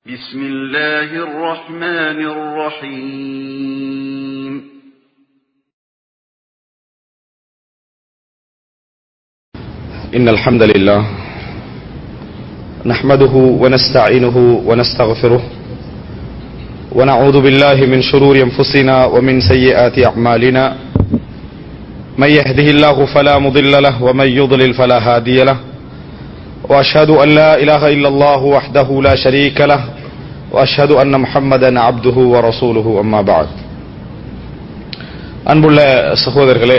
بسم الله الرحمن الرحيم إن الحمد لله نحمده ونستعينه ونستغفره ونعوذ بالله من شرور أنفسنا ومن سيئات أعمالنا من يهده الله فلا مضل له ومن يضلل فلا هادي له وأشهد أن لا إله إلا الله وحده لا شريك له وأشهد أن محمدا عبده ورسوله أما بعد அன்புள்ள சகோதரர்களே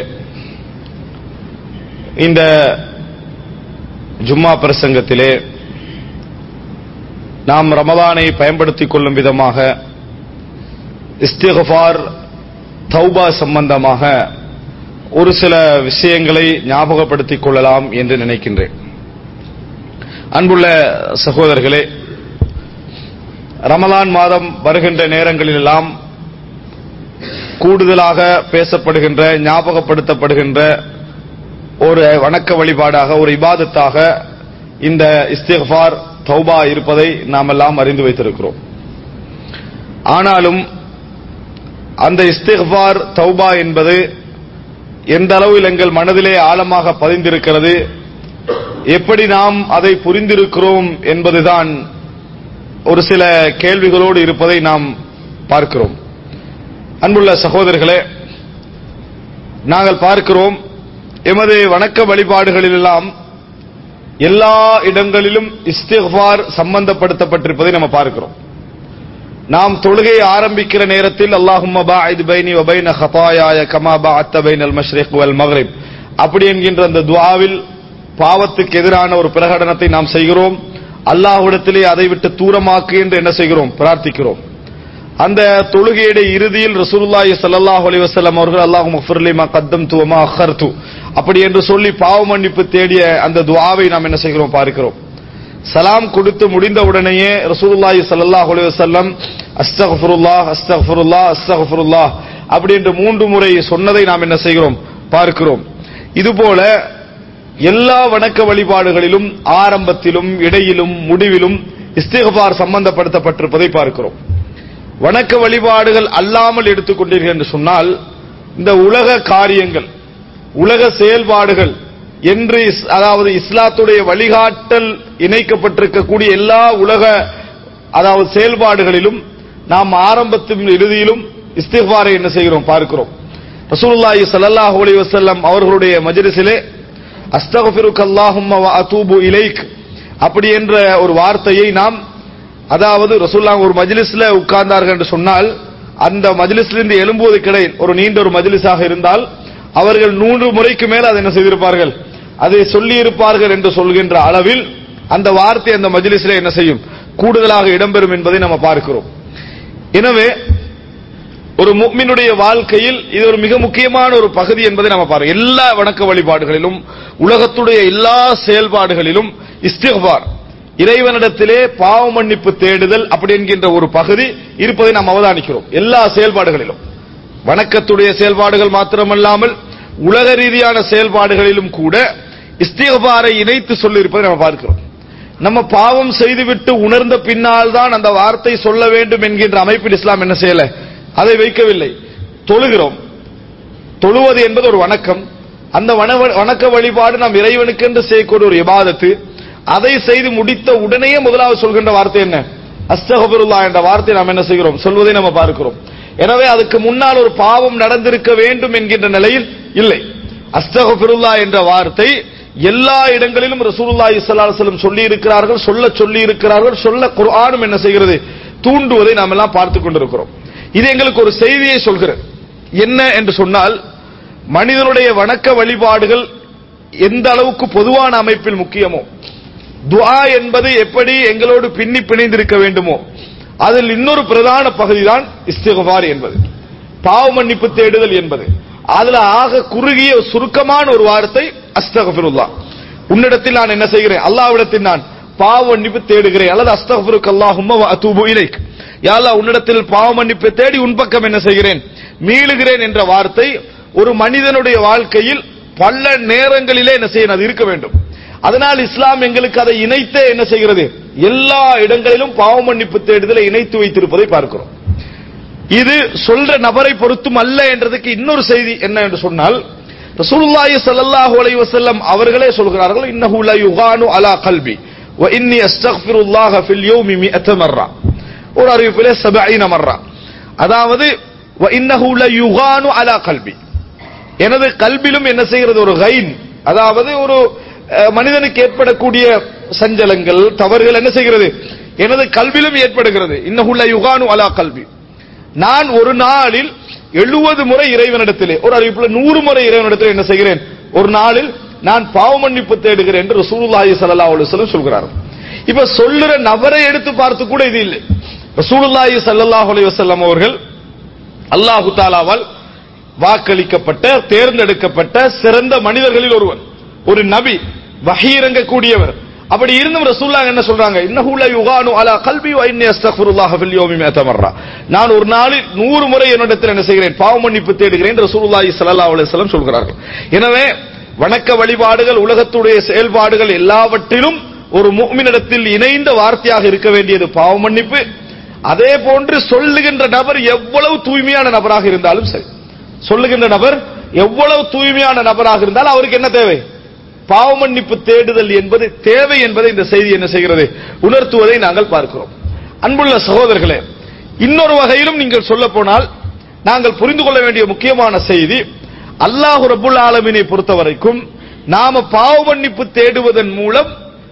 இந்த ஜும்மா பிரசங்கத்திலே நாம் ரமதானை பயன்படுத்திக் கொள்ளும் விதமாக இஸ்திகஃபார் தௌபா சம்பந்தமாக ஒரு சில விஷயங்களை ஞாபகப்படுத்திக் கொள்ளலாம் என்று நினைக்கின்றேன் அன்புள்ள சகோதரர்களே ரமலான் மாதம் வருகின்ற நேரங்களிலெல்லாம் கூடுதலாக பேசப்படுகின்ற ஞாபகப்படுத்தப்படுகின்ற ஒரு வணக்க வழிபாடாக ஒரு இபாதத்தாக இந்த இஸ்திஃபார் தௌபா இருப்பதை நாம் எல்லாம் அறிந்து வைத்திருக்கிறோம் ஆனாலும் அந்த இஸ்திஃபார் தௌபா என்பது எந்த அளவில் எங்கள் மனதிலே ஆழமாக பதிந்திருக்கிறது எப்படி நாம் அதை புரிந்திருக்கிறோம் என்பதுதான் ஒரு சில கேள்விகளோடு இருப்பதை நாம் பார்க்கிறோம் அன்புள்ள சகோதரர்களே நாங்கள் பார்க்கிறோம் எமது வணக்க வழிபாடுகளிலெல்லாம் எல்லா இடங்களிலும் இஸ்திஃபார் சம்பந்தப்படுத்தப்பட்டிருப்பதை நம்ம பார்க்கிறோம் நாம் தொழுகையை ஆரம்பிக்கிற நேரத்தில் அல்லாஹும்ம பாஇத் பைனி வ பைன ஹதாயாய கமா பஅத்த பைனல் மஷ்ரிக் வல் மக்ரிப் அப்படி என்கின்ற அந்த துஆவில் பாவத்துக்கு எதிரான ஒரு பிரகடனத்தை நாம் செய்கிறோம் அல்லாஹ்விடத்திலே அதை விட்டு தூரமாக்கு என்று என்ன செய்கிறோம் பிரார்த்திக்கிறோம் அந்த தொழுகையுடைய இறுதியில் ரசூலுல்லாஹி ஸல்லல்லாஹு அலைஹி வஸல்லம் அவர்கள் அல்லாஹு மஃபிர்லி மா கத்தம்து வ மா அഖர்து அப்படி என்று சொல்லி பாவ மன்னிப்பு தேடிய அந்த துஆவை நாம் என்ன செய்கிறோம் பார்க்கிறோம் சலாம் கொடுத்து முடிந்த உடனேயே ரசூலுல்லாஹி ஸல்லல்லாஹு அலைஹி வஸல்லம் அஸ்தக்ஃபிருல்லாஹ் அஸ்தக்ஃபிருல்லாஹ் அஸ்தக்ஃபிருல்லாஹ் அப்படி என்று மூன்று முறை சொன்னதை நாம் என்ன செய்கிறோம் பார்க்கிறோம் இதுபோல எல்லா வணக்க வழிபாடுகளிலும் ஆரம்பத்திலும் இடையிலும் முடிவிலும் இஸ்திகபார் சம்பந்தப்படுத்தப்பட்டிருப்பதை பார்க்கிறோம் வணக்க வழிபாடுகள் அல்லாமல் எடுத்துக்கொண்டீர்கள் என்று சொன்னால் இந்த உலக காரியங்கள் உலக செயல்பாடுகள் என்று இஸ்- அதாவது இஸ்லாத்துடைய வழிகாட்டல் இணைக்கப்பட்டிருக்கக்கூடிய எல்லா உலக அதாவது செயல்பாடுகளிலும் நாம் ஆரம்பத்திலும் இறுதியிலும் இஸ்திஃபாரை என்ன செய்கிறோம் பார்க்கிறோம் ரசூலுல்லாஹி ஸல்லல்லாஹு அலைஹி வஸல்லம் அவர்களுடைய மஜ்லிஸிலே அஸ்தக்ஃபிருக்க அல்லாஹும்ம வ அதூபு இலைக் அப்படி என்ற ஒரு வார்த்தையை நாம் அதாவது ரசூலுல்லாஹ் ஒரு மஜ்லிஸ்ல உட்கார்ந்தார்கள் என்று சொன்னால் அந்த மஜ்லிஸிலிருந்து எழும்புவது கிடையில் ஒரு நீண்ட ஒரு மஜ்லிஸாக இருந்தால் அவர்கள் நூறு முறைக்கு மேல் அதை என்ன செய்திருப்பார்கள் அதை சொல்லி இருப்பார்கள் என்று சொல்கின்ற அளவில் அந்த வார்த்தை அந்த மஜ்லிஸிலே என்ன செய்யும் கூடுதலாக இடம்பெறும் என்பதை நம்ம பார்க்கிறோம் எனவே ஒரு முக்மினுடைய வாழ்க்கையில் இது ஒரு மிக முக்கியமான ஒரு பகுதி என்பதை நம்ம பாருங்க எல்லா வணக்க வழிபாடுகளிலும் உலகத்துடைய எல்லா செயல்பாடுகளிலும் இஸ்திக்பார் இறைவனிடத்திலே பாவ மன்னிப்பு தேடுதல் அப்படி என்கின்ற ஒரு பகுதி இருப்பதை நாம் அவதானிக்கிறோம் எல்லா செயல்பாடுகளிலும் வணக்கத்துடைய செயல்பாடுகள் மாத்திரமல்லாமல் உலக ரீதியான செயல்பாடுகளிலும் கூட இஸ்திகபாரை இணைத்து சொல்லியிருப்பதை நம்ம பார்க்கிறோம் நம்ம பாவம் செய்துவிட்டு உணர்ந்த பின்னால் தான் அந்த வார்த்தை சொல்ல வேண்டும் என்கின்ற அமைப்பில் இஸ்லாம் என்ன செய்யல அதை வைக்கவில்லை தொழுகிறோம் தொழுவது என்பது ஒரு வணக்கம் அந்த வன- வணக்க வழிபாடு நாம் இறைவனுக்கென்று செய்யக்கூடிய ஒரு இபாதத்து அதை செய்து முடித்த உடனேயே முதலாவது சொல்கின்ற வார்த்தை என்ன அஸ்தகபுருல்லா என்ற வார்த்தை நாம் என்ன செய்கிறோம் சொல்வதை நம்ம பார்க்கிறோம் எனவே அதுக்கு முன்னால் ஒரு பாவம் நடந்திருக்க வேண்டும் என்கின்ற நிலையில் இல்லை அஸ்தகபுருல்லா என்ற வார்த்தை எல்லா இடங்களிலும் ரசூலுல்லாஹி ஸல்லல்லாஹு அலைஹி வஸல்லம் சொல்லி இருக்கிறார்கள் சொல்ல சொல்லி இருக்கிறார்கள் சொல்ல குர்ஆனும் என்ன செய்கிறது தூண்டுவதை நாம் எல்லாம் பார்த்துக் கொண்டிருக்கிறோம் இது எங்களுக்கு ஒரு செய்தியை சொல்கிறது என்ன என்று சொன்னால் மனிதனுடைய வணக்க வழிபாடுகள் எந்த அளவுக்கு பொதுவான அமைப்பில் முக்கியமோ துஆ என்பது எப்படி எங்களோடு பின்னி பிணைந்திருக்க வேண்டுமோ அதில் இன்னொரு பிரதான பகுதிதான் இஸ்திக்பார் என்பது பாவ மன்னிப்பு தேடுதல் என்பது அதுல ஆக குறுகிய சுருக்கமான ஒரு வார்த்தை அஸ்தகபிருல்லா உன்னிடத்தில் நான் என்ன செய்கிறேன் அல்லாஹ்விடத்தில் நான் பாவ மன்னிப்பு தேடுகிறேன் அல்லது அஸ்தகபிருக் அல்லாஹும்ம வ அதூபு இலைக் யா அல்லாஹ் உன்னிடத்தில் பாவ மன்னிப்பு தேடி உன் பக்கம் என்ன செய்கிறேன் மீளுகிறேன் என்ற வார்த்தை ஒரு மனிதனுடைய வாழ்க்கையில் பல நேரங்களிலே என்ன செய்யணும் அது இருக்க வேண்டும் அதனால் இஸ்லாம் எங்களுக்கு அதை இணைத்தே என்ன செய்கிறது எல்லா இடங்களிலும் பாவ மன்னிப்பு தேடுதலை இணைத்து வைத்திருப்பதை பார்க்கிறோம் இது சொல்ற நபரை பொறுத்தும் அல்ல என்றதுக்கு இன்னொரு செய்தி என்ன என்று சொன்னால் ரசூலுல்லாஹி ஸல்லல்லாஹு அலைஹி வஸல்லம் அவர்களே சொல்கிறார்கள் இன்னஹு லா யுகானு அலா கல்பி வ இன்னி அஸ்தக்ஃபிருல்லாஹ ஃபில் யௌமி மிஅத மர்ரா ஒரு அறிவிப்பிலே 70 மர்ரா அதாவது வ இன்னஹு லா யுகானு அலா கல்பி எனது கல்விலும் என்ன செய்கிறது ஒரு கைன் அதாவது ஒரு அஹ், மனிதனுக்கு ஏற்படக்கூடிய சஞ்சலங்கள் தவறுகள் என்ன செய்கிறது எனது கல்விலும் ஏற்படுகிறது இன்னஹுள்ள யுகானு அலா கல்வி நான் ஒரு நாளில் எழுபது முறை இறைவனிடத்திலே ஒரு அறிவிப்புல நூறு முறை இறைவனிடத்தில் என்ன செய்கிறேன் ஒரு நாளில் நான் பாவ மன்னிப்பு தேடுகிறேன் என்று ரசூலுல்லாஹி ஸல்லல்லாஹு அலைஹி வஸல்லம் சொல்கிறார்கள் இப்ப சொல்லுற நபரை எடுத்து பார்த்து கூட இது இல்லை ரசூலுல்லாஹி ஸல்லல்லாஹு அலைஹி வஸல்லம் அவர்கள் அல்லாஹு தாலாவால் வாக்களிக்கப்பட்ட தேர்ந்தெடுக்கப்பட்ட சிறந்த மனிதர்களில் ஒருவன் ஒரு நபி வஹி இறங்கக்கூடியவர் அப்படி இருந்தும் ரசூல்லா என்ன சொல்றாங்க இன்னஹு லா யுகானு அலா கல்பி வ இன்னி அஸ்தக்ஃபிருல்லாஹ ஃபில் யௌமி மிஅத மர்ரா நான் ஒரு நாளில் 100 முறை என்னிடத்தில் என்ன செய்கிறேன் பாவ மன்னிப்பு தேடுகிறேன் ரசூலுல்லாஹி ஸல்லல்லாஹு அலைஹி வஸல்லம் சொல்கிறார்கள் எனவே வணக்க வழிபாடுகள் உலகத்துடைய செயல்பாடுகள் எல்லாவற்றிலும் ஒரு முஃமினிடத்தில் இணைந்த வார்த்தையாக இருக்க வேண்டியது பாவ மன்னிப்பு அதே போன்று சொல்லுகின்ற நபர் எவ்வளவு தூய்மையான நபராக இருந்தாலும் சரி சொல்லுகின்ற நபர் எவ்வளவு தூய்மையான நபராக இருந்தால் அவருக்கு என்ன தேவை பாவ மன்னிப்பு தேடுதல் என்பது தேவை என்பதை இந்த செய்தி என்ன செய்கிறது உணர்த்துவதை நாங்கள் பார்க்கிறோம் அன்புள்ள சகோதரர்களே இன்னொரு வகையிலும் நீங்கள் சொல்ல போனால் நாங்கள் புரிந்து கொள்ள வேண்டிய முக்கியமான செய்தி அல்லாஹ் ரபுல் ஆலமீனை பொறுத்தவரைக்கும் நாம பாவ மன்னிப்பு தேடுவதன் மூலம்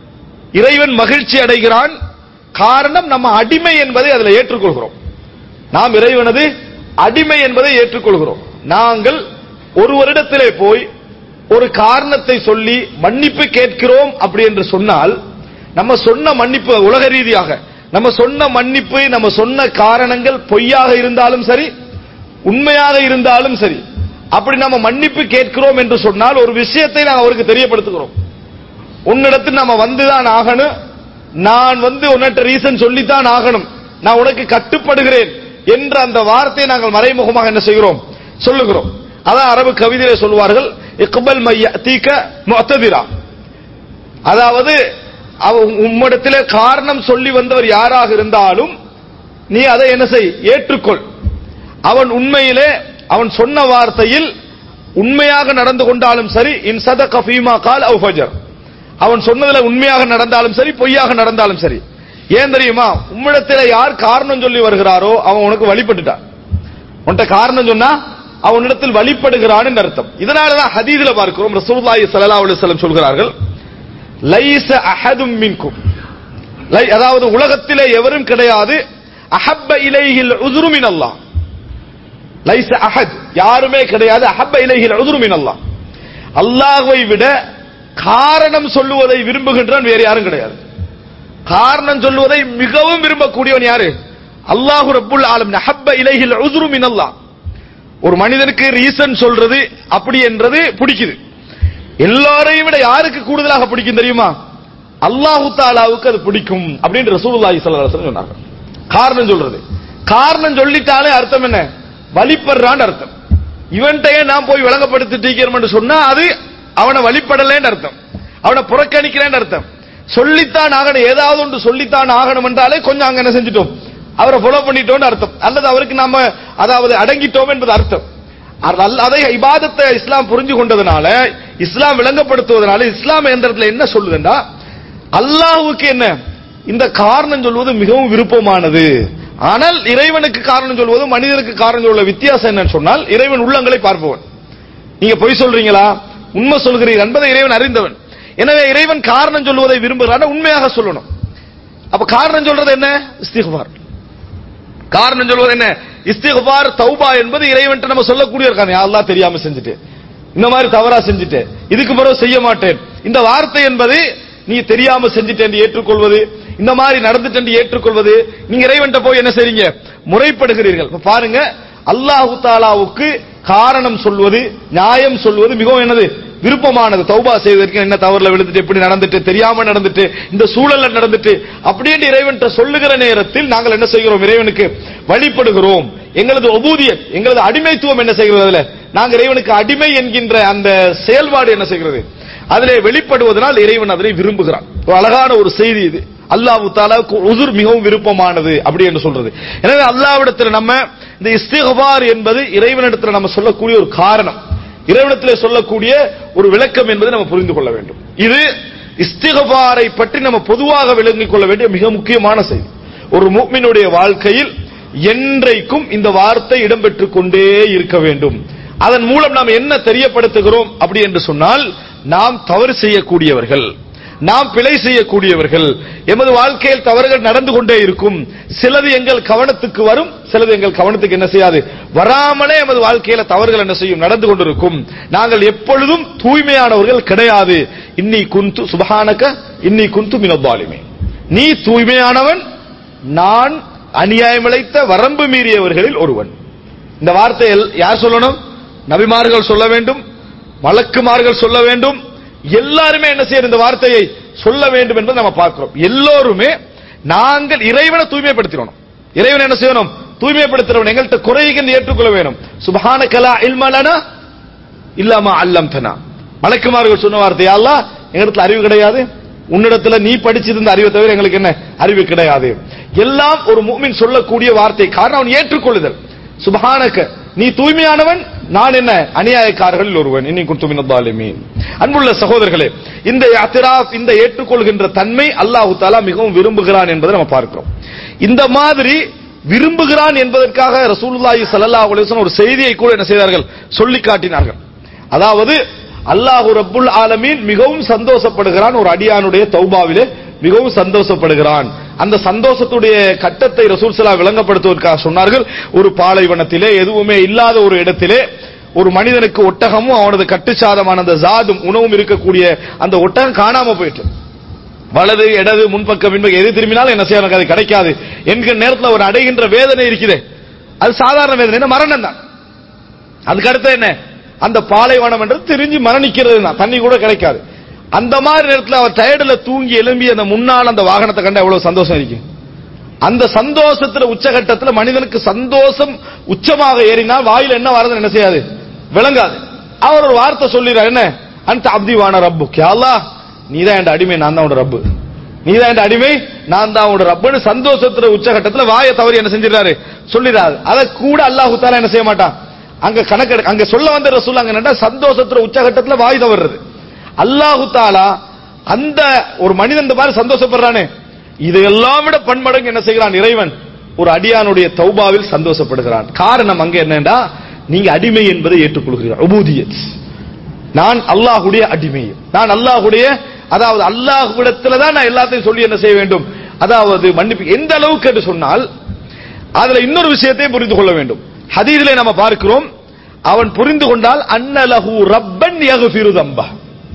இறைவன் மகிழ்ச்சி அடைகிறான் காரணம் நம்ம அடிமை என்பதை அதில் ஏற்றுக்கொள்கிறோம் நாம் இறைவனது அடிமை என்பதை ஏற்றுக்கொள்கிறோம் நாங்கள் ஒருவரிடத்திலே போய் ஒரு காரணத்தை சொல்லி மன்னிப்பு கேட்கிறோம் அப்படி என்று சொன்னால் நம்ம சொன்ன மன்னிப்பு உலக ரீதியாக நம்ம சொன்ன மன்னிப்பு நம்ம சொன்ன காரணங்கள் பொய்யாக இருந்தாலும் சரி உண்மையாக இருந்தாலும் சரி அப்படி நம்ம மன்னிப்பு கேட்கிறோம் என்று சொன்னால் ஒரு விஷயத்தை நான் அவருக்கு தெரியப்படுத்துகிறோம் உன்னிடத்தில் நம்ம வந்துதான் ஆகணும் நான் வந்து உன்னிட்ட ரீசன் சொல்லித்தான் ஆகணும் நான் உனக்கு கட்டுப்படுகிறேன் என்ற அந்த வார்த்தையை நாங்கள் மறைமுகமாக என்ன செய்கிறோம் சொல்லுகிறோம் அதான் அரபு கவிதையில சொல்வார்கள் இக்பல் மைய தீக்க முத்ததிரா அதாவது அவ உம்மிடத்திலே காரணம் சொல்லி வந்தவர் யாராக இருந்தாலும் நீ அதை என்ன செய் ஏற்றுக்கொள் அவன் உண்மையிலே அவன் சொன்ன வார்த்தையில் உண்மையாக நடந்து கொண்டாலும் சரி இன் சதக ஃபீமா கால் அவு ஃபஜர் அவன் சொன்னதுல உண்மையாக நடந்தாலும் சரி பொய்யாக நடந்தாலும் சரி ஏன் தெரியுமா உம்மிடத்தில் யார் காரணம் சொல்லி வருகிறாரோ அவன் உனக்கு வழிபட்டுட்டான் உன்கிட்ட காரணம் சொன்னா அவனிடத்தில் வழிபடுகிறான் என்று அர்த்தம் இதனாலதான் ஹதீதுல பார்க்கிறோம் ரசூலுல்லாஹி ஸல்லல்லாஹு அலைஹி வஸல்லம் சொல்கிறார்கள் லைஸ அஹதும் மின்கும் லை அதாவது உலகத்திலே எவரும் கிடையாது அஹப்ப இலைஹில் உதுரு மின் அல்லாஹ் லைஸ அஹத் யாருமே கிடையாது அஹப்ப இலைஹில் உதுரு மின் அல்லாஹ் அல்லாஹ்வை விட காரணம் சொல்லுவதை விரும்புகின்றான் வேறு யாரும் கிடையாது காரணம் சொல்லுவதை மிகவும் விரும்பக்கூடியவன் யாரு அல்லாஹு ரப்புல் ஆலம் ஹப்ப இலைஹில் உஸ்ரு மின் அல்லாஹ் ஒரு மனிதனுக்கு ரீசன் சொல்றது அப்படி என்றது பிடிக்குது எல்லாரையும் விட யாருக்கு கூடுதலாக பிடிக்கும் தெரியுமா அல்லாஹு தாலாவுக்கு அது பிடிக்கும் அப்படின்னு ரசூலுல்லாஹி ஸல்லல்லாஹு அலைஹி வஸல்லம் சொன்னாங்க காரணம் சொல்றது காரணம் சொல்லிட்டாலே அர்த்தம் என்ன வழிபடுறான்னு அர்த்தம் இவன்கிட்டயே நான் போய் விளங்கப்படுத்திட்டு சொன்னா அது அவனை வழிபடலேன்னு அர்த்தம் அவனை புறக்கணிக்கிறேன்னு அர்த்தம் சொல்லித்தான் ஆகணும் ஏதாவது ஒன்று சொல்லித்தான் ஆகணும் என்றாலே கொஞ்சம் அங்க என்ன செஞ்சிட்டோம் அவரை ஃபாலோ பண்ணிட்டோம்னு அர்த்தம் அல்லது அவருக்கு நாம அதாவது அடங்கிட்டோம் என்பது அர்த்தம் அல்ல- அதை இபாதத்தை இஸ்லாம் புரிஞ்சு கொண்டதுனால இஸ்லாம் விளங்கப்படுத்துவதனால இஸ்லாம் எந்த இடத்துல என்ன சொல்லுதுன்னா அல்லாஹ்வுக்கு என்ன இந்த காரணம் சொல்வது மிகவும் விருப்பமானது ஆனால் இறைவனுக்கு காரணம் சொல்வதும் மனிதனுக்கு காரணம் சொல்ல வித்தியாசம் என்னன்னு சொன்னால் இறைவன் உள்ளங்களை பார்ப்பவன் நீங்க பொய் சொல்றீங்களா உண்மை சொல்கிறீர்கள் என்பதை இறைவன் அறிந்தவன் எனவே இறைவன் காரணம் சொல்வதை விரும்புகிறான் உண்மையாக சொல்லணும் அப்ப காரணம் சொல்றது என்ன இஸ்திக்பார் காரணம் சொல்வது என்ன இஸ்திக்பார் தௌபா என்பது இறைவன் நம்ம சொல்லக்கூடிய இருக்காங்க "யா அல்லாஹ் தெரியாம செஞ்சுட்டு இந்த மாதிரி தவறா செஞ்சுட்டு இதுக்கு பிறகு செய்ய மாட்டேன் இந்த வார்த்தை என்பது நீ தெரியாம செஞ்சுட்டேன் ஏற்றுக்கொள்வது இந்த மாதிரி நடந்துட்டு ஏற்றுக்கொள்வது நீங்க இறைவன்ட்ட போய் என்ன செய்றீங்க முறைப்படுகிறீர்கள் இப்ப பாருங்க அல்லாஹு தாலாவுக்கு காரணம் சொல்வது நியாயம் சொல்வது மிகவும் என்னது விருப்பமானது தௌபா செய்வதற்கு என்ன தவறுல விழுந்துட்டு எப்படி நடந்துட்டு தெரியாம நடந்துட்டு இந்த சூழல்ல நடந்துட்டு அப்படின்னு இறைவன்ட்ட சொல்லுகிற நேரத்தில் நாங்கள் என்ன செய்கிறோம் இறைவனுக்கு வழிபடுகிறோம் எங்களது ஒபூதியத் எங்களது அடிமைத்துவம் என்ன செய்கிறது அதுல நாங்க இறைவனுக்கு அடிமை என்கின்ற அந்த செயல்பாடு என்ன செய்கிறது அதிலே வெளிப்படுவதனால் இறைவன் அதனை விரும்புகிறான் ஒரு அழகான ஒரு செய்தி இது அல்லாஹு தாலாவுக்கு உசுர் மிகவும் விருப்பமானது அப்படி என்று சொல்றது எனவே அல்லாவிடத்துல நம்ம இந்த இஸ்திகபார் என்பது இறைவனிடத்துல நம்ம சொல்லக்கூடிய ஒரு காரணம் இறைவனிடத்தில் சொல்லக்கூடிய ஒரு விளக்கம் என்பதை நம்ம புரிந்து கொள்ள வேண்டும் இது இஸ்திகபாரை பற்றி நம்ம பொதுவாக விளங்கிக் கொள்ள வேண்டிய மிக முக்கியமான செய்தி ஒரு முக்மினுடைய வாழ்க்கையில் என்றைக்கும் இந்த வார்த்தை இடம்பெற்றுக் கொண்டே இருக்க வேண்டும் அதன் மூலம் நாம் என்ன தெரியப்படுத்துகிறோம் அப்படி என்று சொன்னால் நாம் தவறு செய்யக்கூடியவர்கள் நாம் பிழை செய்யக்கூடியவர்கள் எமது வாழ்க்கையில் தவறுகள் நடந்து கொண்டே இருக்கும் சிலது எங்கள் கவனத்துக்கு வரும் சிலது எங்கள் கவனத்துக்கு என்ன செய்யாது வராமலே எமது வாழ்க்கையில தவறுகள் என்ன செய்யும் நடந்து கொண்டிருக்கும் நாங்கள் எப்பொழுதும் தூய்மையானவர்கள் கிடையாது இன்னி குந்து சுபஹானக இன்னி குந்து மினபாலிமே நீ தூய்மையானவன் நான் அநியாயமிழைத்த வரம்பு மீறியவர்களில் ஒருவன் இந்த வார்த்தையை யார் சொல்லணும் நபிமார்கள் சொல்ல வேண்டும் வழக்குமார்கள் சொல்ல வேண்டும் எல்லாருமே என்ன செய்யணும் இந்த வார்த்தையை சொல்ல வேண்டும் என்பதை நம்ம பார்க்கிறோம் எல்லோருமே நாங்கள் இறைவனை தூய்மைப்படுத்திடணும் இறைவனை என்ன செய்யணும் தூய்மைப்படுத்துறவன் எங்கள்கிட்ட குறைகின்ற ஏற்றுக்கொள்ள வேணும் சுபஹான கலா இல்மலனா இல்லாம அல்லம் தனா மலக்குமார்கள் சொன்ன வார்த்தை அல்லாஹ் எங்களிடத்துல அறிவு கிடையாது உன்னிடத்துல நீ படிச்சிருந்த அறிவை தவிர எங்களுக்கு என்ன அறிவு கிடையாது எல்லாம் ஒரு மூமின் சொல்லக்கூடிய வார்த்தை காரணம் அவன் ஏற்றுக்கொள்ளுதல் சுபஹானக்க நீ தூய்மையானவன் நான் என்ன அநியாயக்காரர்களில் ஒருவன் இன்னி குத்துமின் அன்புள்ள சகோதரர்களே இந்த அத்திராப் இந்த ஏற்றுக்கொள்கின்ற தன்மை அல்லாஹு தாலா மிகவும் விரும்புகிறான் என்பதை நம்ம பார்க்கிறோம் இந்த மாதிரி விரும்புகிறான் என்பதற்காக ரசூலுல்லாஹி ஸல்லல்லாஹு அலைஹி வஸல்லம் ஒரு செய்தியை கூட என்ன செய்தார்கள் சொல்லி காட்டினார்கள் அதாவது அல்லாஹு ரப்புல் ஆலமீன் மிகவும் சந்தோஷப்படுகிறான் ஒரு அடியானுடைய தௌபாவிலே மிகவும் சந்தோஷப்படுகிறான் அந்த சந்தோஷத்துடைய கட்டத்தை ரசூல் சலா விளங்கப்படுத்துவதற்காக சொன்னார்கள் ஒரு பாலைவனத்திலே எதுவுமே இல்லாத ஒரு இடத்திலே ஒரு மனிதனுக்கு ஒட்டகமும் அவனது கட்டுச்சாதமான அந்த ஜாதும் உணவும் இருக்கக்கூடிய அந்த ஒட்டகம் காணாம போயிட்டு வலது இடது முன்பக்கம் பின்பக்கம் எது திரும்பினாலும் என்ன செய்ய எனக்கு அது கிடைக்காது என்கிற நேரத்தில் ஒரு அடைகின்ற வேதனை இருக்குது அது சாதாரண வேதனை என்ன மரணம் தான் அதுக்கு அடுத்து என்ன அந்த பாலைவனம் என்று தெரிஞ்சு மரணிக்கிறது தான் தண்ணி கூட கிடைக்காது அந்த மாதிரி நேரத்தில் அவர் டயர்டில் தூங்கி எழும்பி அந்த முன்னால் அந்த வாகனத்தை கண்ட எவ்வளவு சந்தோஷம் இருக்கு அந்த சந்தோஷத்துல உச்சகட்டத்துல மனிதனுக்கு சந்தோஷம் உச்சமாக ஏறினால் வாயில என்ன வரது என்ன செய்யாது விளங்காது அவர் ஒரு வார்த்தை சொல்லிடுறார் என்ன அந்த அப்திவான ரப்பு கியாலா நீதான் என் அடிமை நான் தான் உன் ரப்பு நீதான் என் அடிமை நான் தான் உன் ரப்புன்னு சந்தோஷத்துல உச்சகட்டத்துல வாயை தவறி என்ன செஞ்சிடறாரு சொல்லிடுறாரு அதை கூட அல்லாஹு தாலா என்ன செய்ய மாட்டான் அங்க கணக்கு அங்க சொல்ல வந்த ரசூல் அங்க என்னடா சந்தோஷத்துல உச்சகட்டத்துல வாய் தவறுறது அல்லாஹு தாலா அந்த ஒரு மனிதன் இந்த மாதிரி சந்தோஷப்படுறானே இதையெல்லாம் விட பன்மடங்கு என்ன செய்கிறான் இறைவன் ஒரு அடியானுடைய தௌபாவில் சந்தோஷப்படுகிறான் காரணம் அங்க என்னன்னா நீங்க அடிமை என்பதை ஏற்றுக்கொள்கிறீர்கள் உபூதியத் நான் அல்லாஹுடைய அடிமை நான் அல்லாஹுடைய அதாவது அல்லாஹுவிடத்துல தான் நான் எல்லாத்தையும் சொல்லி என்ன செய்ய வேண்டும் அதாவது மன்னிப்பு எந்த அளவுக்கு என்று சொன்னால் அதுல இன்னொரு விஷயத்தையும் புரிந்து கொள்ள வேண்டும் ஹதீதிலே நம்ம பார்க்கிறோம் அவன் புரிந்து கொண்டால் அன்னலஹு ரப்பன் யகுஃபிரு தம்பா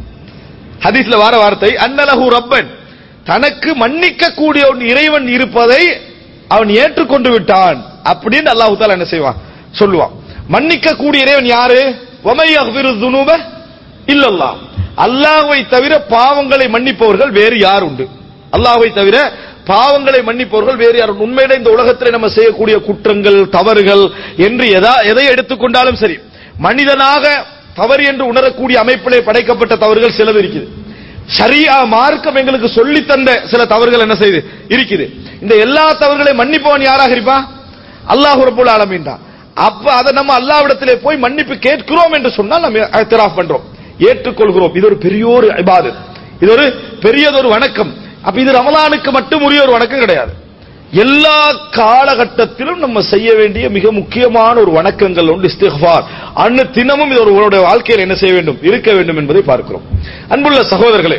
ஹதீஸ்ல வார வார்த்தை அன்னலஹு ரப்பன் தனக்கு மன்னிக்க கூடிய ஒரு இறைவன் இருப்பதை அவன் ஏற்றுக்கொண்டு விட்டான் அப்படின்னு அல்லாஹு தாலா என்ன செய்வான் சொல்லுவான் மன்னிக்க கூடிய இறைவன் யாரு ஒமை யகுஃபிரு துனூப இல்லல்லா அல்லாஹ்வை தவிர பாவங்களை மன்னிப்பவர்கள் வேறு யார் உண்டு அல்லாஹ்வை தவிர பாவங்களை மன்னிப்பவர்கள் வேறு யாரும் உண்மையில இந்த உலகத்தில் நம்ம செய்யக்கூடிய குற்றங்கள் தவறுகள் என்று எதா எதை எடுத்துக்கொண்டாலும் சரி மனிதனாக தவறு என்று உணரக்கூடிய அமைப்பிலே படைக்கப்பட்ட தவறுகள் சிலது இருக்குது சரியா மார்க்கம் எங்களுக்கு சொல்லி தந்த சில தவறுகள் என்ன செய்யுது இருக்குது இந்த எல்லா தவறுகளையும் மன்னிப்பவன் யாராக இருப்பா அல்லாஹ் ரபுல் ஆலமீன் தான் அப்ப அதை நம்ம அல்லாவிடத்திலே போய் மன்னிப்பு கேட்கிறோம் என்று சொன்னால் நம்ம எத்திராஃப் பண்றோம் ஏற்றுக்கொள்கிறோம் இது ஒரு பெரிய ஒரு இபாதத் இது ஒரு பெரியதொரு வணக்கம் அப்ப இது ரமலானுக்கு மட்டும் உரிய ஒரு வணக்கம் கிடையாது எல்லா காலகட்டத்திலும் நம்ம செய்ய வேண்டிய மிக முக்கியமான ஒரு வணக்கங்கள் உண்டு இஸ்திஃபார் அன்னு தினமும் இது ஒருவருடைய வாழ்க்கையில் என்ன செய்ய வேண்டும் இருக்க வேண்டும் என்பதை பார்க்கிறோம் அன்புள்ள சகோதரர்களே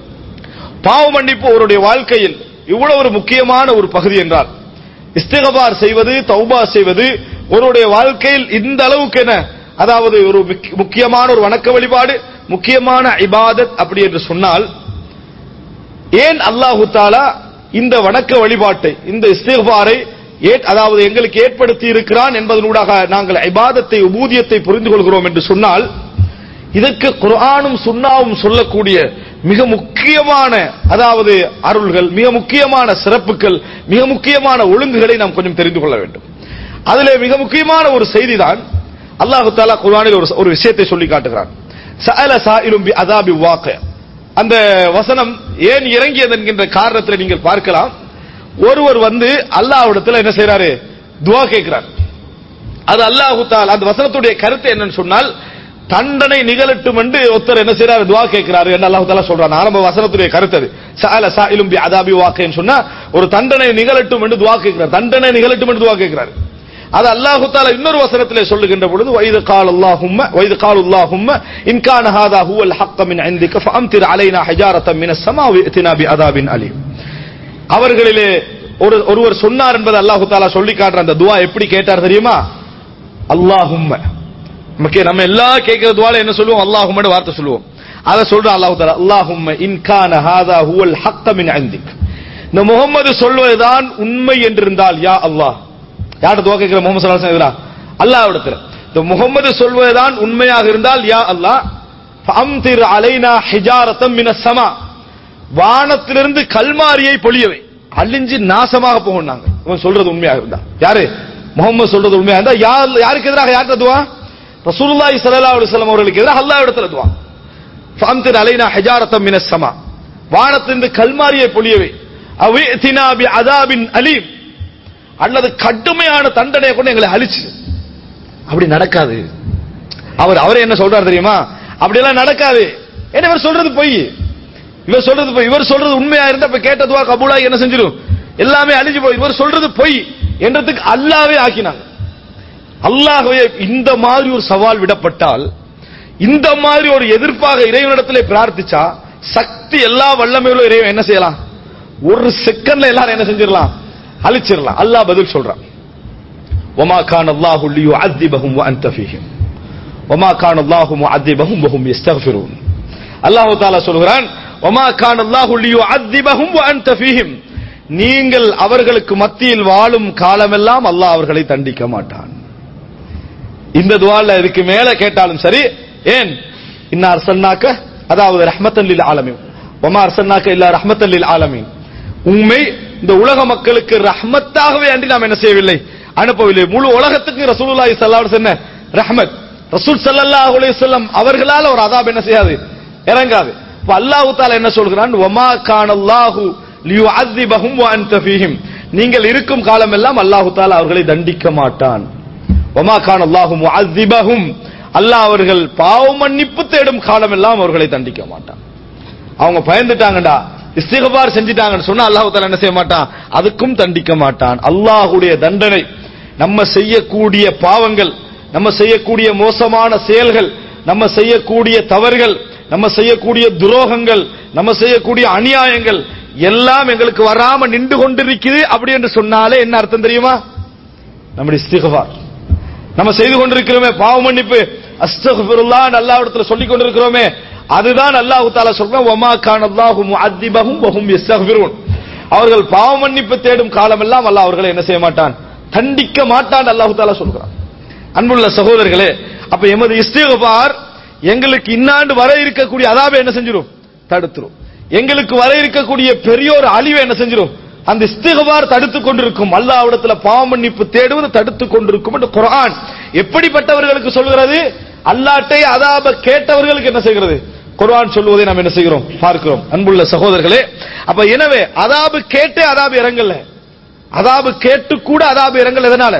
பாவ மன்னிப்பு ஒருவருடைய வாழ்க்கையில் இவ்வளவு ஒரு முக்கியமான ஒரு பகுதி என்றால் இஸ்திகபார் செய்வது தௌபா செய்வது ஒருவருடைய வாழ்க்கையில் இந்த அளவுக்கு என்ன அதாவது ஒரு முக்கிய- முக்கியமான ஒரு வணக்க வழிபாடு முக்கியமான இபாதத் அப்படி என்று சொன்னால் ஏன் அல்லாஹு தாலா இந்த வணக்க வழிபாட்டை இந்த இஸ்திக்பாரை ஏற்- அதாவது எங்களுக்கு ஏற்படுத்தி இருக்கிறான் என்பதனூடாக நாங்கள் இபாதத்தை உபூதியத்தை புரிந்து கொள்கிறோம் என்று சொன்னால் இதற்கு குர்ஆனும் சுன்னாவும் சொல்லக்கூடிய மிக முக்கியமான அதாவது அருள்கள் மிக முக்கியமான சிறப்புகள் மிக முக்கியமான ஒழுங்குகளை நாம் கொஞ்சம் தெரிந்து கொள்ள வேண்டும் அதிலே மிக முக்கியமான ஒரு செய்தி தான் அல்லாஹு தாலா குர்ஆனில் ஒரு ஒரு விஷயத்தை சொல்லி காட்டுகிறான் சஅல சாயிலும் பி அதாபி வாக்க அந்த வசனம் ஏன் இறங்கியது என்கின்ற காரணத்தில் நீங்கள் பார்க்கலாம் ஒருவர் வந்து அல்லாஹ்விடத்தில் என்ன செய்றாரு துவா கேட்கிறார் அது அல்லாஹு தால் அந்த வசனத்துடைய கருத்து என்னன்னு சொன்னால் தண்டனை நிகழட்டும் என்று ஒருத்தர் என்ன செய்யறாரு துவா கேட்கிறாரு என்று அல்லாஹு தாலா சொல்றான் ஆரம்ப வசனத்துடைய கருத்து அது சால சாயிலும் பி அதாபி வாக்கேன்னு சொன்னா ஒரு தண்டனை நிகழட்டும் என்று துவா கேட்கிறார் தண்டனை நிகழட்டும் என்று துவா கேட்கிறார் அது அல்லாஹு தாலா இன்னொரு வசனத்திலே சொல்லுகின்ற பொழுது வைது கால் அல்லாஹும்ம வைது கால் அல்லாஹும்ம இன் கான ஹாதா ஹுவல் ஹக்க மின் இந்திக ஃபஅம்திர் அலைனா ஹஜாரத்தம் மின ஸமாவி இத்தினா பி அதாபின் அலீம் அவர்களிலே ஒரு ஒருவர் சொன்னார் என்பதை அல்லாஹு தாலா சொல்லி காட்டுற அந்த துவா எப்படி கேட்டார் தெரியுமா அல்லாஹும்ம நமக்கு நம்ம எல்லா கேட்கிற துவால என்ன சொல்லுவோம் அல்லாஹும்மன்னு வார்த்தை சொல்லுவோம் அதை சொல்ற அல்லாஹு தாலா அல்லாஹும்ம இன் கான ஹாதா ஹுவல் ஹக்க மின் இந்திக் இந்த முகம்மது சொல்வதுதான் உண்மை என்றிருந்தால் யா அல்லாஹ் யார்கிட்ட துவா கேட்கிற முகமது சல்லல்லாஹு அலைஹி வஸல்லம் அல்லாஹ்விடத்தில் இந்த முகம்மது சொல்வதுதான் உண்மையாக இருந்தால் யா அல்லாஹ் ஃபஅம்திர் அலைனா ஹிஜாரத்தம் மினஸ் ஸமா வானத்திலிருந்து கல்மாரியை பொழியவை அழிஞ்சு நாசமாக போகணும் இவன் சொல்றது உண்மையாக இருந்தா யாரு முகமது சொல்றது உண்மையாக இருந்தா யார் யாருக்கு எதிராக யார்கிட்ட துவா ரசூலுல்லாஹி ஸல்லல்லாஹு அலைஹி வஸல்லம் அவர்களுக்கு எதிராக அல்லாஹ் இடத்துல துவா ஃபஅம்திர் அலைனா ஹிஜாரத்தம் மினஸ் ஸமா வானத்திலிருந்து கல்மாரியை பொழியவை அவித்தினா பி அதாபின் அலீம் அல்லது கடுமையான தண்டனையை கொண்டு எங்களை அழிச்சு அப்படி நடக்காது அவர் அவரே என்ன சொல்றாரு தெரியுமா அப்படியெல்லாம் நடக்காது ஏன்னா இவர் சொல்றது பொய் இவர் சொல்றது பொய் இவர் சொல்றது உண்மையா இருந்தா இப்ப கேட்டதுவா கபூலா என்ன செஞ்சிடும் எல்லாமே அழிஞ்சு போய் இவர் சொல்றது பொய் என்றதுக்கு அல்லாவே ஆக்கினாங்க அல்லாஹ்வே இந்த மாதிரி ஒரு சவால் விடப்பட்டால் இந்த மாதிரி ஒரு எதிர்ப்பாக இறைவனிடத்திலே பிரார்த்திச்சா சக்தி எல்லா வல்லமையுள்ள இறைவன் என்ன செய்யலாம் ஒரு செகண்ட்ல எல்லாரும் என்ன செஞ்சிடலாம் அழிச்சிடலாம் அல்லாஹ் பதில் சொல்றான் وما كان الله ليعذبهم وانت فيهم وما كان الله معذبهم وهم يستغفرون அல்லாஹ் தாலா சொல்கிறான் وما كان الله ليعذبهم وانت فيهم நீங்கள் அவர்களுக்கு மத்தியில் வாழும் காலமெல்லாம் அல்லாஹ் அவர்களை தண்டிக்க மாட்டான் இந்த துவால இதுக்கு மேல கேட்டாலும் சரி ஏன் இன்ன அரசன்னாக்க அதாவது ரஹ்மத்தன் லில் ஆலமீன் ஒமா அரசன்னாக்க இல்ல ரஹ்மத்தன் லில் ஆலமீன் உண்மை இந்த உலக மக்களுக்கு ரஹ்மத்தாகவே அன்றி நாம் என்ன செய்யவில்லை அனுப்பவில்லை முழு உலகத்துக்கு ரசூலுல்லாஹி ஸல்லல்லாஹு அலைஹி வஸல்லம் ரஹ்மத் ரசூல் ஸல்லல்லாஹு அலைஹி வஸல்லம் அவர்களால ஒரு அதாப் என்ன செய்யாது இறங்காது இப்ப அல்லாஹ் தஆலா என்ன சொல்கிறான் வமா கானல்லாஹு லியுஅذிபஹும் வ அன்த ஃபீஹிம் நீங்கள் இருக்கும் காலம் எல்லாம் அல்லாஹ் தஆலா அவர்களை தண்டிக்க மாட்டான் வமா கானல்லாஹு முஅذிபஹும் அல்லாஹ் அவர்கள் பாவ மன்னிப்பு தேடும் காலம் எல்லாம் அவர்களை தண்டிக்க மாட்டான் அவங்க பயந்துட்டாங்கடா இஸ்திகபார் செஞ்சிட்டாங்கன்னு சொன்னா அல்லாஹ் தாலா என்ன செய்ய மாட்டான் அதுக்கும் தண்டிக்க மாட்டான் அல்லாஹ்வுடைய தண்டனை நம்ம செய்யக்கூடிய பாவங்கள் நம்ம செய்யக்கூடிய மோசமான செயல்கள் நம்ம செய்யக்கூடிய தவறுகள் நம்ம செய்யக்கூடிய துரோகங்கள் நம்ம செய்யக்கூடிய அநியாயங்கள் எல்லாம் எங்களுக்கு வராம நின்று கொண்டிருக்குது அப்படி என்று சொன்னாலே என்ன அர்த்தம் தெரியுமா நம்முடைய இஸ்திகபார் நம்ம செய்து கொண்டிருக்கிறோமே பாவ மன்னிப்பு அஸ்தகுல்லா அல்லாஹ்விடத்துல சொல்லிக் கொண்டிருக்கிறோமே அதுதான் அல்லாஹு தாலா சொல்றான் ஒமா கான் அல்லாஹு முஅத்திபஹும் வஹும் யஸ்தக்பிரூன் அவர்கள் பாவ மன்னிப்பு தேடும் காலமெல்லாம் அல்லாஹ் அவர்களை என்ன செய்ய மாட்டான் தண்டிக்க மாட்டான் அல்லாஹு தாலா சொல்கிறான் அன்புள்ள சகோதரர்களே அப்ப எமது இஸ்திகபார் எங்களுக்கு இன்னாண்டு வர இருக்கக்கூடிய அதாபை என்ன செஞ்சிரும் தடுத்துரும் எங்களுக்கு வர இருக்கக்கூடிய பெரிய ஒரு அழிவை என்ன செஞ்சிரும் அந்த இஸ்திகபார் தடுத்து கொண்டிருக்கும் அல்லாஹ்விடத்துல பாவ மன்னிப்பு தேடுவது தடுத்து கொண்டிருக்கும் என்று குர்ஆன் எப்படிப்பட்டவர்களுக்கு சொல்கிறது அல்லாட்டை அதாப கேட்டவர்களுக்கு என்ன செய்கிறது குர்ஆன் சொல்லுவதை நாம் என்ன செய்கிறோம் பார்க்கிறோம் அன்புள்ள சகோதரர்களே அப்ப எனவே அதாபு கேட்டே அதாபு இறங்கல அதாபு கேட்டு கூட அதாபு இறங்கல எதனால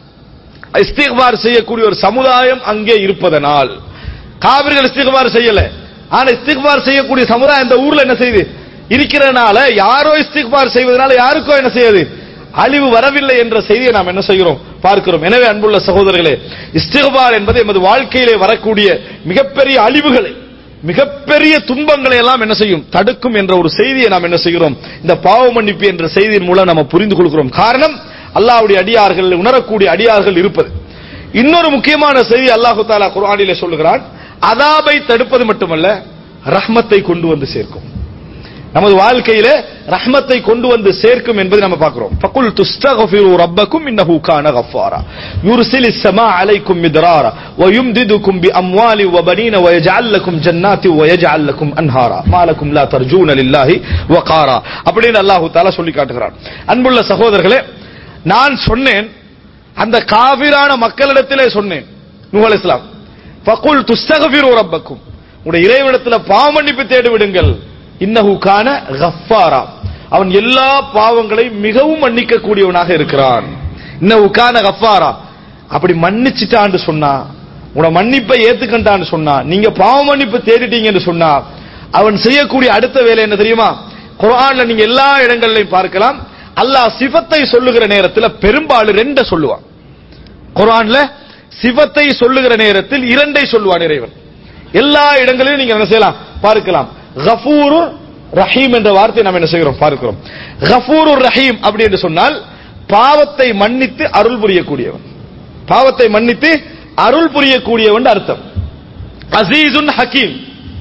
இஸ்திக்பார் செய்யக்கூடிய ஒரு சமுதாயம் அங்கே இருப்பதனால் காவிர்கள் இஸ்திக்பார் செய்யல ஆனா இஸ்திக்பார் செய்யக்கூடிய சமுதாயம் இந்த ஊர்ல என்ன செய்யுது இருக்கிறனால யாரோ இஸ்திக்பார் செய்வதனால யாருக்கோ என்ன செய்யுது அழிவு வரவில்லை என்ற செய்தியை நாம் என்ன செய்கிறோம் பார்க்கிறோம் எனவே அன்புள்ள சகோதரர்களே இஸ்திக்பார் என்பது எமது வாழ்க்கையிலே வரக்கூடிய மிகப்பெரிய அழிவுகளை மிகப்பெரிய துன்பங்களை எல்லாம் என்ன செய்யும் தடுக்கும் என்ற ஒரு செய்தியை நாம் என்ன செய்கிறோம் இந்த பாவ மன்னிப்பு என்ற செய்தியின் மூலம் நம்ம புரிந்து கொள்கிறோம் காரணம் அல்லாஹ்வுடைய அடியார்கள் உணரக்கூடிய அடியார்கள் இருப்பது இன்னொரு முக்கியமான செய்தி அல்லாஹு தாலா குர்ஆனிலே சொல்லுகிறான் அதாபை தடுப்பது மட்டுமல்ல ரஹ்மத்தை கொண்டு வந்து சேர்க்கும் நமது வாழ்க்கையிலே ரஹ்மத்தை கொண்டு வந்து சேர்க்கும் என்பதை நம்ம பார்க்கிறோம் ஃபகுல் துஸ்தக்ஃபிரு ரப்பக்கும் இன்னஹு கான கஃபாரா யுர்சிலிஸ் ஸமா அலைக்கும் மித்ராரா வயும்திதுக்கும் பிஅம்வாலி வபனீன வயஜஅல் லக்கும் ஜன்னாத்தி வயஜஅல் லக்கும் அன்ஹாரா மாலக்கும் லா தர்ஜூன லில்லாஹி வகாரா அப்படின்னு அல்லாஹ் தஆலா சொல்லி காட்டுகிறான் அன்புள்ள சகோதரர்களே நான் சொன்னேன் அந்த காபிரான மக்களிடத்திலே சொன்னேன் நூஹ் அலைஹிஸ்ஸலாம் ஃபகுல் துஸ்தக்ஃபிரு ரப்பக்கும் உடைய இறைவனத்துல பாவ மன்னிப்பு தேடி விடுங்கள் இன்னஹு கான கஃபாரா அவன் எல்லா பாவங்களையும் மிகவும் மன்னிக்க கூடியவனாக இருக்கிறான் இன்னஹு கான கஃபாரா அப்படி மன்னிச்சிட்டான்னு சொன்னா உன மன்னிப்பை ஏத்துக்கிட்டான்னு சொன்னா நீங்க பாவ மன்னிப்பு தேடிட்டீங்கன்னு சொன்னா அவன் செய்யக்கூடிய அடுத்த வேலை என்ன தெரியுமா குர்ஆன்ல நீங்க எல்லா இடங்கள்லையும் பார்க்கலாம் அல்லாஹ் சிஃபத்தை சொல்லுகிற நேரத்தில் பெரும்பாலும் ரெண்ட சொல்லுவான் குர்ஆன்ல சிவத்தை சொல்லுகிற நேரத்தில் இரண்டை சொல்லுவான் இறைவன் எல்லா இடங்களிலும் நீங்க என்ன செய்யலாம் பார்க்கலாம் கஃபூரு ரஹீம் என்ற வார்த்தை நாம் என்ன செய்கிறோம் பார்க்கிறோம் கஃபூரு ரஹீம் அப்படி என்று சொன்னால் பாவத்தை மன்னித்து அருள் புரியக்கூடியவன் பாவத்தை மன்னித்து அருள் புரியக்கூடியவன் அர்த்தம் அசீசுன் ஹக்கீம்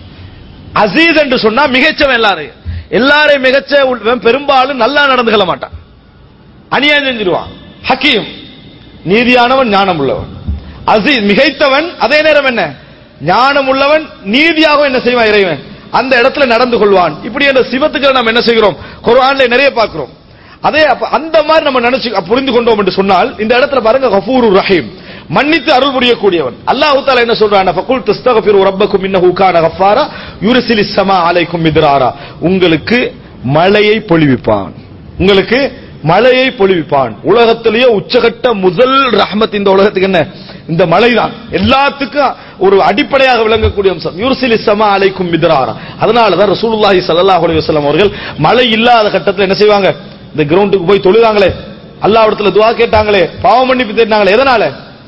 அசீஸ் என்று சொன்னா மிகச்சவன் எல்லாரையும் எல்லாரையும் மிகச்ச பெரும்பாலும் நல்லா நடந்து கொள்ள மாட்டான் அநியாயம் செஞ்சிருவான் ஹக்கீம் நீதியானவன் ஞானம் உள்ளவன் அசீஸ் மிகைத்தவன் அதே நேரம் என்ன ஞானம் உள்ளவன் நீதியாக என்ன செய்வான் இறைவன் அந்த இடத்துல நடந்து கொள்வான் இப்படி என்ற சிவத்துக்களை நாம் என்ன செய்கிறோம் குர்ஆன்ல நிறைய பார்க்கிறோம் அதே அப்ப அந்த மாதிரி நம்ம நினைச்சு புரிந்து கொண்டோம் என்று சொன்னால் இந்த இடத்துல பாருங்க கஃபூரு ரஹீம் மன்னித்து அருள் புரியக்கூடியவன் அல்லாஹ் தாலா என்ன சொல்றான் ஃபகுல் தஸ்தகஃபிரு ரப்பக்கும் இன்னஹு கான கஃபாரா யுர்சிலிஸ் ஸமா அலைக்கும் மித்ராரா உங்களுக்கு மழையை பொழிவிப்பான் உங்களுக்கு மழையை பொழிவிப்பான் உலகத்திலேயே உச்சகட்ட முதல் ரஹ்மத் இந்த உலகத்துக்கு என்ன இந்த மழை தான் எல்லாத்துக்கும் ஒரு அடிப்படையாக விளங்கக்கூடிய அம்சம் யூர்சிலி சமா அலைக்கும் மித்ராரா அதனால தான் ரசூலுல்லாஹி ஸல்லல்லாஹு அலைஹி வஸல்லம் அவர்கள் மழை இல்லாத கட்டத்தில் என்ன செய்வாங்க இந்த கிரவுண்டுக்கு போய் தொழுதாங்களே அல்லாஹ்விடத்துல துஆ கேட்டாங்களே பாவ மன்னிப்பு தேடினாங்களே எதனால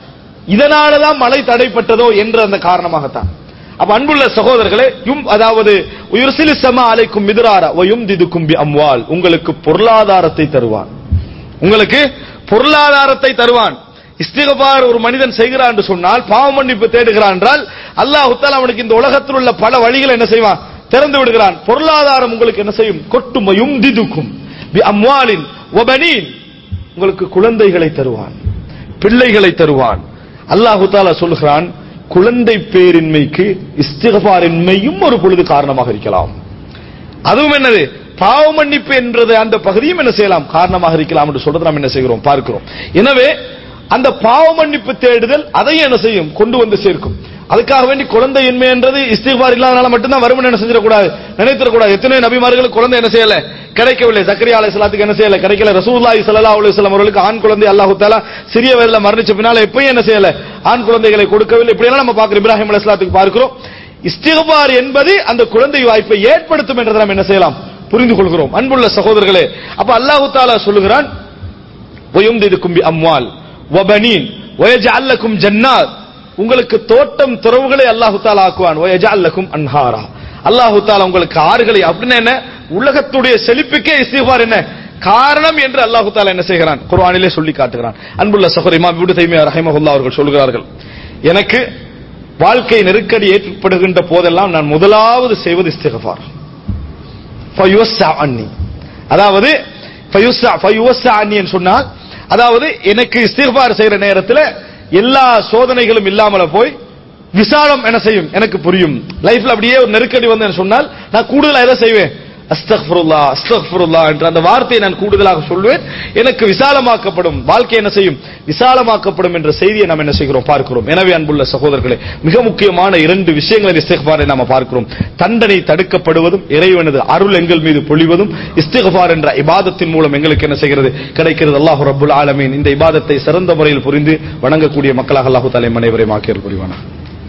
இதனால தான் மழை தடைப்பட்டதோ என்ற அந்த காரணமாகத்தான் அப்ப அன்புள்ள சகோதரர்களே யும் அதாவது உயர்சிலி சமா அலைக்கும் மிதிராரா வயும் திதுக்கும் பி அம்வால் உங்களுக்கு பொருளாதாரத்தை தருவான் உங்களுக்கு பொருளாதாரத்தை தருவான் இஸ்திகபார் ஒரு மனிதன் செய்கிறான் என்று சொன்னால் பாவ மன்னிப்பு தேடுகிறான் என்றால் அல்லாஹ் தாலா அவனுக்கு இந்த உலகத்தில் உள்ள பல வழிகளை என்ன செய்வான் திறந்து விடுகிறான் பொருளாதாரம் உங்களுக்கு என்ன செய்யும் கொட்டுமையும் திதுக்கும் பி அம்வாலின் வபனீன் உங்களுக்கு குழந்தைகளை தருவான் பிள்ளைகளை தருவான் அல்லாஹு தாலா சொல்கிறான் குழந்தை பேரின்மைக்கு இஸ்திகபாரின்மையும் ஒரு பொழுது காரணமாக இருக்கலாம் அதுவும் என்னது பாவ மன்னிப்பு என்றது அந்த பகுதியும் என்ன செய்யலாம் காரணமாக இருக்கலாம் என்று சொல்றது நாம் என்ன செய்கிறோம் பார்க்கிறோம் எனவே அந்த பாவ மன்னிப்பு தேடுதல் அதையும் என்ன செய்யும் கொண்டு வந்து சேர்க்கும் அதுக்காக வேண்டி குழந்தை இன்மை என்றது இஸ்திகார் இல்லாதனால மட்டும்தான் வருமன் என்ன செஞ்சிடக்கூடாது நினைத்திடக்கூடாது எத்தனை நபிமார்களுக்கு குழந்தை என்ன செய்யல கிடைக்கவில்லை சக்கரியா அலை சலாத்துக்கு என்ன செய்யல கிடைக்கல ரசூலுல்லாஹி ஸல்லல்லாஹு அலைஹி வஸல்லம் அவர்களுக்கு ஆண் குழந்தை அல்லாஹ் தஆலா சிறிய வயதில் மரணிச்ச பின்னால எப்பயும் என்ன செய்யல ஆண் குழந்தைகளை கொடுக்கவில்லை இப்படி எல்லாம் நம்ம பார்க்கிறோம் இப்ராஹிம் அலைஹிஸ்ஸலாத்துக்கு பார்க்கிறோம் இஸ்திகார் என்பது அந்த குழந்தை வாய்ப்பை ஏற்படுத்தும் என்றதை நாம் என்ன செய்யலாம் புரிந்து கொள்கிறோம் அன்புள்ள சகோதரர்களே அப்ப அல்லாஹ் தாலா சொல்லுகிறான் வயும்திதுக்கும் பி அம்வால் வபனீன் வயஜஅல் லக்கும் ஜன்னாத் உங்களுக்கு தோட்டம் துறவுகளை அல்லாஹு தாலா ஆக்குவான் வயஜஅல் லக்கும் அன்ஹாரா அல்லாஹு தாலா உங்களுக்கு ஆறுகளை அப்படின்னு என்ன உலகத்துடைய செழிப்புக்கே இஸ்திஃபார் என்ன காரணம் என்று அல்லாஹு தாலா என்ன செய்கிறான் குர்ஆனிலே சொல்லி காட்டுகிறான் அன்புள்ள சகோதரி இமாம் இப்னு தைமியா ரஹிமஹுல்லாஹ் அவர்கள் சொல்கிறார்கள் எனக்கு வாழ்க்கை நெருக்கடி ஏற்படுகின்ற போதெல்லாம் நான் முதலாவது செய்வது இஸ்திஃபார் ஃபயுஸ்ஸா அன்னி அதாவது ஃபயுஸ்ஸா ஃபயுஸ்ஸா அன்னின்னு சொன்னால் அதாவது எனக்கு இஸ்திஃபார் செய்யற நேரத்தில் எல்லா சோதனைகளும் இல்லாமல போய் விசாலம் என்ன செய்யும் எனக்கு புரியும் லைஃப்ல அப்படியே ஒரு நெருக்கடி வந்து சொன்னால் நான் கூடுதலா எதை செய்வேன் அஸ்தக்ஃபிருல்லா அஸ்தக்ஃபிருல்லா என்ற அந்த வார்த்தையை நான் கூடுதலாக சொல்வேன் எனக்கு விசாலமாக்கப்படும் வாழ்க்கை என்ன செய்யும் விசாலமாக்கப்படும் என்ற செய்தியை நாம் என்ன செய்கிறோம் பார்க்கிறோம் எனவே அன்புள்ள சகோதரர்களே மிக முக்கியமான இரண்டு விஷயங்களை இஸ்திக்பாரை நாம பார்க்கிறோம் தண்டனை தடுக்கப்படுவதும் இறைவனது அருள் எங்கள் மீது பொழிவதும் இஸ்திக்பார் என்ற இபாதத்தின் மூலம் எங்களுக்கு என்ன செய்கிறது கிடைக்கிறது அல்லாஹு ரப்புல் ஆலமீன் இந்த இபாதத்தை சிறந்த முறையில் புரிந்து வணங்கக்கூடிய மக்களாக அல்லாஹு தாலை அனைவரையும் ஆக்கியல் புரிவானா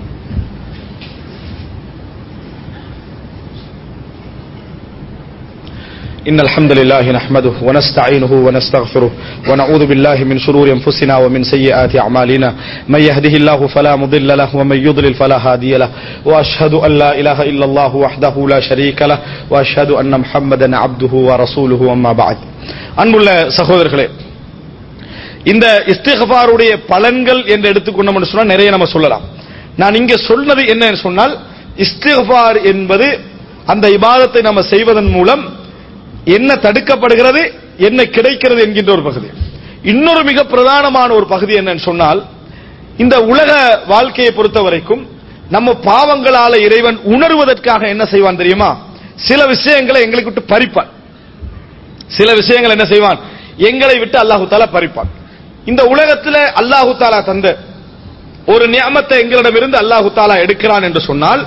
إن الحمد لله نحمده ونستعينه ونستغفره ونعوذ بالله من شرور أنفسنا ومن سيئات أعمالنا من يهده الله فلا مضل له ومن يضلل فلا هادي له وأشهد أن لا إله إلا الله وحده لا شريك له وأشهد أن محمدا عبده ورسوله أما بعد அன்புள்ள சகோதரர்களே இந்த இஸ்திகபாருடைய பலன்கள் என்று எடுத்துக்கொண்டோம் சொன்னா நிறைய நம்ம சொல்லலாம் நான் இங்க சொன்னது என்ன சொன்னால் இஸ்திகபார் என்பது அந்த இபாதத்தை நம்ம செய்வதன் மூலம் என்ன தடுக்கப்படுகிறது என்ன கிடைக்கிறது என்கின்ற ஒரு பகுதி இன்னொரு மிக பிரதானமான ஒரு பகுதி என்னன்னு சொன்னால் இந்த உலக வாழ்க்கையை பொறுத்த வரைக்கும் நம்ம பாவங்களால இறைவன் உணர்வதற்காக என்ன செய்வான் தெரியுமா சில விஷயங்களை எங்களுக்கு விட்டு பறிப்பான் சில விஷயங்கள் என்ன செய்வான் எங்களை விட்டு அல்லாஹு தாலா பறிப்பான் இந்த உலகத்துல அல்லாஹு தாலா தந்த ஒரு நியமத்தை எங்களிடமிருந்து அல்லாஹு தாலா எடுக்கிறான் என்று சொன்னால்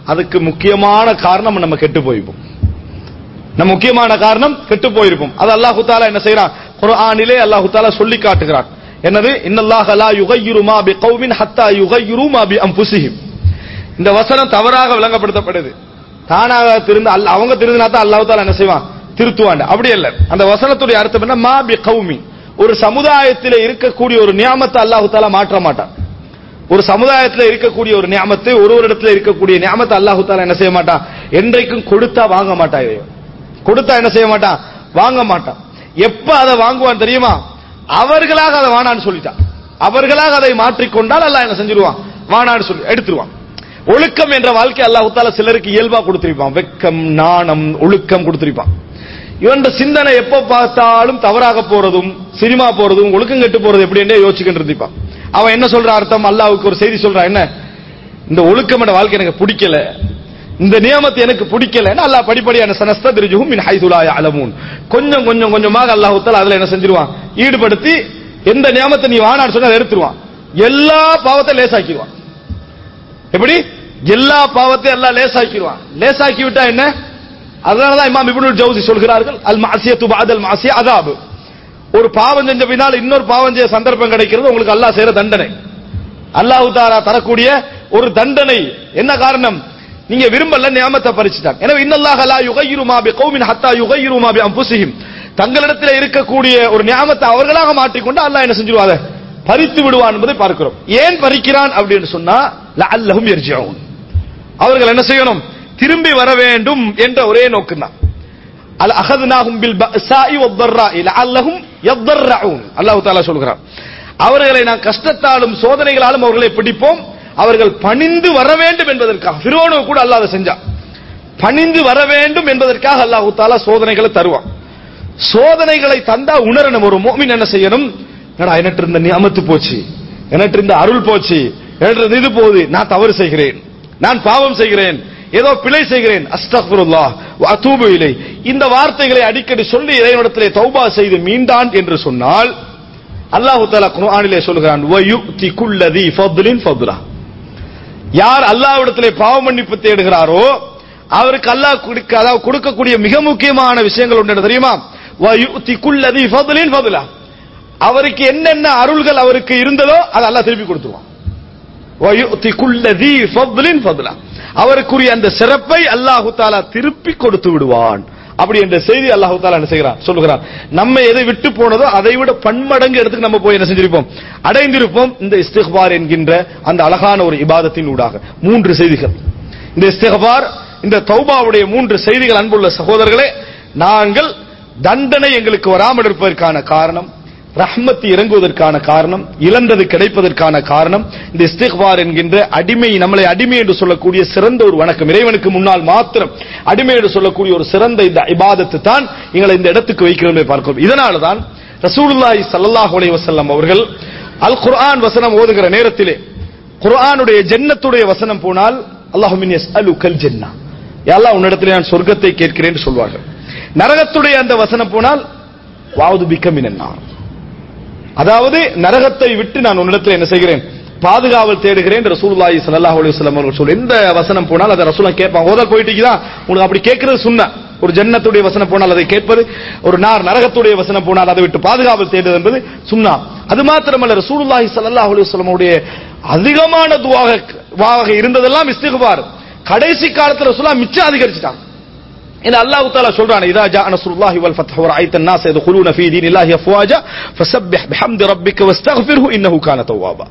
அதுக்கு முக்கியமான காரணம் நம்ம கெட்டு போயிருப்போம் நம்ம முக்கியமான காரணம் கெட்டு போயிருப்போம் அது அல்லாஹு தாலா என்ன செய்யறான் குர்ஆனிலே அல்லாஹு தாலா சொல்லி காட்டுகிறான் என்னது இன்னல்லாஹ லா யுகையிரு மா பி கௌமின் ஹத்தா யுகையிரு மா பி அன்புசிஹிம் இந்த வசனம் தவறாக விளங்கப்படுத்தப்படுது தானாக திருந்து அல்ல அவங்க திருந்தினா தான் அல்லாஹ் தாலா என்ன செய்வான் திருத்துவான் அப்படி இல்ல அந்த வசனத்துடைய அர்த்தம் என்ன மா பி கௌமி ஒரு சமுதாயத்தில் இருக்கக்கூடிய ஒரு நியாமத்தை அல்லாஹு தாலா மாற்ற மாட்டான் ஒரு சமுதாயத்தில் இருக்கக்கூடிய ஒரு நியாமத்தை ஒருவரிடத்தில் இருக்கக்கூடிய நியாமத்தை அல்லாஹு தாலா என்ன செய்ய மாட்டான் என்றைக்கும் கொடுத்தா வாங்க மாட்டான் இறைவன் கொடுத்தா என்ன செய்ய மாட்டான் வாங்க மாட்டான் எப்ப அதை வாங்குவான் தெரியுமா அவர்களாக அதை வானான்னு சொல்லிட்டான் அவர்களாக அதை மாற்றிக்கொண்டால் அல்லாஹ் என்ன செஞ்சிருவான் வானான்னு சொல்லி எடுத்துருவான் ஒழுக்கம் என்ற வாழ்க்கை அல்லாஹ் தால சிலருக்கு இயல்பா கொடுத்திருப்பான் வெக்கம் நாணம் ஒழுக்கம் கொடுத்திருப்பான் இவன் சிந்தனை எப்ப பார்த்தாலும் தவறாக போறதும் சினிமா போறதும் ஒழுக்கம் கெட்டு போறது எப்படி என்றே யோசிச்சுக்கிட்டு இருந்திருப்பான் அவன் என்ன சொல்ற அர்த்தம் அல்லாஹ்வுக்கு ஒரு செய்தி சொல்றான் என்ன இந்த ஒழுக்கம் என்ற வாழ்க்கை எனக்கு பிடிக்கல இந்த நியமத்தை எனக்கு பிடிக்கல அல்லாஹ் படிப்படியான சனஸ்தரிஜுகும் மின் ஹைதுலா அலமூன் கொஞ்சம் கொஞ்சம் கொஞ்சமாக அல்லாஹ் தஆலா அதுல என்ன செஞ்சிருவான் ஈடுபடுத்தி எந்த நியமத்தை நீ வானான்னு சொன்னா அதை எடுத்துருவான் எல்லா பாவத்தை லேசாக்கிடுவான் எப்படி எல்லா பாவத்தையும் எல்லாம் லேசாக்கிடுவான் லேசாக்கி விட்டா என்ன அதனாலதான் இமாம் இப்னுல் ஜவுசி சொல்கிறார்கள் அல் மாசியத்து பாதல் மாசிய அதாபு ஒரு பாவம் செஞ்ச பின்னால் இன்னொரு பாவம் செய்ய சந்தர்ப்பம் கிடைக்கிறது உங்களுக்கு அல்லாஹ் செய்யற தண்டனை அல்லாஹ் தாலா தரக்கூடிய ஒரு தண்டனை என்ன காரணம் நீங்க விரும்பல நியாமத்தை பறிச்சுட்டாங்க எனவே இன்னல்லாஹ லா யுகையிரு மா பிகௌமின் ஹத்தா யுகையிரு மா பிஅன்ஃபுஸிஹிம் தங்களிடத்தில் இருக்கக்கூடிய ஒரு நியாமத்தை அவர்களாக மாற்றிக்கொண்டு அல்லாஹ் என்ன செஞ்சிருவான் அதை பறித்து விடுவான் என்பதை பார்க்கிறோம் ஏன் பறிக்கிறான் அப்படின்னு சொன்னா லஅல்லஹும் யர்ஜிஊன் அவர்கள் என்ன செய்யணும் திரும்பி வர வேண்டும் என்ற ஒரே நோக்கம் தான் அல் அகதுனாகும் பில் பஸாஇ வத்தர்ராஇ லஅல்லஹும் யத்தர்ரஊன் அல்லாஹ் தஆலா சொல்கிறான் அவர்களை நான் கஷ்டத்தாலும் சோதனைகளாலும் அவர்களை பிடிப்போம் அவர்கள் பணிந்து வர வேண்டும் என்பதற்காக ஃபிரோனோ கூட அல்லாஹ் அதை செஞ்சான் பணிந்து வர வேண்டும் என்பதற்காக அல்லாஹ் தாலா சோதனைகளை தருவான் சோதனைகளை தந்தா உணரணும் ஒரு மோமின் என்ன செய்யணும் என்னடா என்கிட்ட இருந்த நியமத்து போச்சு என்கிட்ட இருந்த அருள் போச்சு என்கிட்ட இருந்த இது போகுது நான் தவறு செய்கிறேன் நான் பாவம் செய்கிறேன் ஏதோ பிழை செய்கிறேன் அஸ்தக்ஃபிருல்லாஹ் வ அத்தூபு இலை இந்த வார்த்தைகளை அடிக்கடி சொல்லி இறைவனிடத்திலே தௌபா செய்து மீண்டான் என்று சொன்னால் அல்லாஹ் தஆலா குர்ஆனிலே சொல்கிறான் வ யுக்தி குல்லதி ஃபத்லின் ஃபத்லா யார் அல்லாஹ்விடத்திலே பாவ மன்னிப்பு தேடுகிறாரோ அவருக்கு அல்லாஹ் கொடுக்க அதாவது கொடுக்கக்கூடிய மிக முக்கியமான விஷயங்கள் ஒன்று என்ன தெரியுமா வ யுக்தி குல்லதி ஃபத்லின் ஃபத்லா அவருக்கு என்னென்ன அருள்கள் அவருக்கு இருந்ததோ அதை அல்லாஹ் திருப்பி கொடுத்துருவான் வயுத்தி குல்லதி ஃபத்லின் ஃபத்லா அவருக்குரிய அந்த சிறப்பை அல்லாஹு தாலா திருப்பி கொடுத்து விடுவான் அப்படி என்ற செய்தி அல்லாஹு தாலா என்ன செய்கிறான் சொல்லுகிறான் நம்ம எதை விட்டு போனதோ அதை விட பன்மடங்கு இடத்துக்கு நம்ம போய் என்ன செஞ்சிருப்போம் அடைந்திருப்போம் இந்த இஸ்திக்பார் என்கின்ற அந்த அழகான ஒரு இபாதத்தின் ஊடாக மூன்று செய்திகள் இந்த இஸ்திக்பார் இந்த தௌபாவுடைய மூன்று செய்திகள் அன்புள்ள சகோதரர்களே நாங்கள் தண்டனை எங்களுக்கு வராமல் இருப்பதற்கான காரணம் ரஹ்மத் இறங்குவதற்கான காரணம் இழந்தது கிடைப்பதற்கான காரணம் இந்த இஸ்திக்பார் என்கின்ற அடிமை நம்மளை அடிமை என்று சொல்லக்கூடிய சிறந்த ஒரு வணக்கம் இறைவனுக்கு முன்னால் மாத்திரம் அடிமை என்று சொல்லக்கூடிய ஒரு சிறந்த இந்த இபாதத்து தான் எங்களை இந்த இடத்துக்கு வைக்கிறோம் பார்க்கிறோம் இதனால தான் ரசூலுல்லாஹி ஸல்லல்லாஹு அலைஹி வஸல்லம் அவர்கள் அல் குர்ஆன் வசனம் ஓதுகிற நேரத்திலே குர்ஆனுடைய ஜன்னத்துடைய வசனம் போனால் அல்லாஹு மின் யஸ்அலுகல் ஜன்னா யா அல்லாஹ் உன்னிடத்திலே நான் சொர்க்கத்தை கேட்கிறேன் என்று சொல்வார்கள் நரகத்துடைய அந்த வசனம் போனால் வாவது பிக்க மினன்னார் அதாவது நரகத்தை விட்டு நான் உன்னிடத்தில் என்ன செய்கிறேன் பாதுகாவல் தேடுகிறேன் ரசூலுல்லாஹி ஸல்லல்லாஹு அலைஹி வஸல்லம் அவர்கள் சொல்ல எந்த வசனம் போனால் அதை ரசூலா கேட்பாங்க ஓத போயிட்டீங்களா உங்களுக்கு அப்படி கேட்கிறது சுன்ன ஒரு ஜன்னத்துடைய வசனம் போனால் அதை கேட்பது ஒரு நார் நரகத்துடைய வசனம் போனால் அதை விட்டு பாதுகாவல் தேடுவது என்பது சுன்னா அது மாத்திரமல்ல ரசூலுல்லாஹி ஸல்லல்லாஹு அலைஹி வஸல்லம் உடைய அதிகமான துவாக இருந்ததெல்லாம் இஸ்திக்பார் கடைசி காலத்துல ரசூலா மிச்சம் அதிகரிச்சிட்டாங்க إن الله تعالى சொல்றான் إذا جاء نصر الله والفتح ورأيت الناس يدخلون في دين الله أفواجا فسبح بحمد ربك واستغفره إنه كان توابا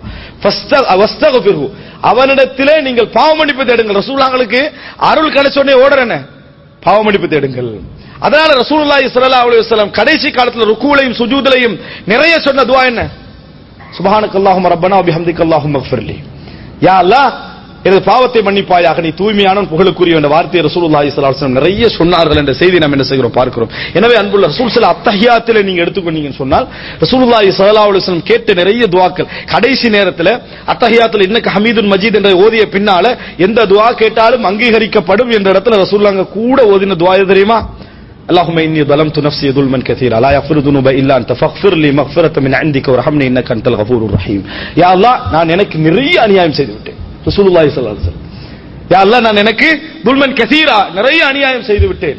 واستغفره அவனிடத்திலே நீங்கள் பாவ மன்னிப்பு தேடுங்கள் ரசூலுல்லாஹ்களுக்கு அருள் கிடைச்ச உடனே ஓடுறேனே பாவ மன்னிப்பு தேடுங்கள் அதனால ரசூலுல்லாஹி ஸல்லல்லாஹு அலைஹி வஸல்லம் கடைசி காலத்துல ருக்குலையும் சுஜூதிலையும் நிறைய சொன்ன துஆ என்ன சுப்ஹானக அல்லாஹும்ம ரப்பனா வ பிஹம்திக அல்லாஹும்ம இக்ஃபிர்லி யா அல்லாஹ் எனது பாவத்தை மன்னிப்பாயாக நீ தூய்மையான புகழுக்குரிய என்ற வார்த்தையை ரசூலுல்லாஹி ஸல்லல்லாஹு அலைஹி வஸல்லம் நிறைய சொன்னார்கள் என்ற செய்தி நாம் என்ன செய்கிறோம் பார்க்கிறோம் எனவே அன்புள்ள ரசூல் ஸல்லல்லாஹு அத்தஹியாத்திலே நீங்க எடுத்துக்கொண்டீங்கன்னு சொன்னால் ரசூலுல்லாஹி ஸல்லல்லாஹு அலைஹி வஸல்லம் கேட்ட நிறைய துஆக்கள் கடைசி நேரத்தில் அத்தஹியாத்துல இன்னக்க ஹமீதுன் மஜீத் என்ற ஓதிய பின்னால எந்த துஆ கேட்டாலும் அங்கீகரிக்கப்படும் என்ற இடத்துல ரசூலுல்லாஹ் கூட ஓதின துஆ எது தெரியுமா اللهم اني ظلمت نفسي ظلما كثيرا لا يغفر الذنوب الا انت فاغفر لي مغفرة من عندك وارحمني انك انت الغفور الرحيم يا الله நான் எனக்கு நிறைய அநியாயம் செய்து விட்டேன் ரசூலுல்லாஹி ஸல்லல்லாஹு அலைஹி வஸல்லம் யா அல்லாஹ் நான் எனக்கு துல்மன் கசீரா நிறைய அநியாயம் செய்து விட்டேன்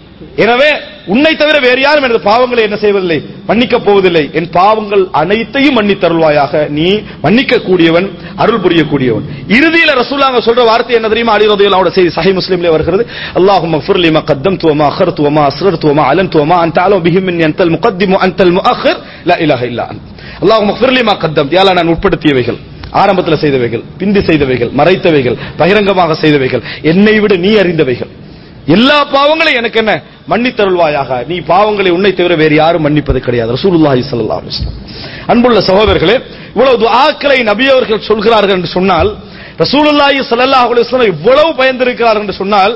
எனவே உன்னை தவிர வேறு யாரும் எனது பாவங்களை என்ன செய்வதில்லை மன்னிக்க போவதில்லை என் பாவங்கள் அனைத்தையும் மன்னித்தருள்வாயாக நீ மன்னிக்க கூடியவன் அருள் புரியக்கூடியவன் இறுதியில ரசூலாங்க சொல்ற வார்த்தை என்ன தெரியுமா அலி ரதியல்லாஹு செய்தி சஹி முஸ்லிம்ல வருகிறது அல்லாஹும்ம ஃபிர் லி மா கத்தம்து வமா அخرت وما اسررت وما علنت وما انت اعلم به مني انت المقدم وانت المؤخر لا اله الا انت اللهم اغفر لي ما قدمت யா அல்லாஹ் நான் உட்படுத்தியவைகள் ஆரம்பத்தில் செய்தவைகள் பிந்தி செய்தவைகள் மறைத்தவைகள் பகிரங்கமாக செய்தவைகள் என்னை விட நீ அறிந்தவைகள் எல்லா பாவங்களையும் எனக்கு என்ன மன்னித்தருள்வாயாக நீ பாவங்களை உன்னை தவிர வேறு யாரும் மன்னிப்பது கிடையாது ரசூலுல்லாஹி ஸல்லல்லாஹு அலைஹி வஸல்லம் அன்புள்ள சகோதரர்களே இவ்வளவு துஆக்களை நபி அவர்கள் சொல்கிறார்கள் என்று சொன்னால் ரசூலுல்லாஹி ஸல்லல்லாஹு அலைஹி வஸல்லம் இவ்வளவு பயந்திருக்கிறார்கள் என்று சொன்னால்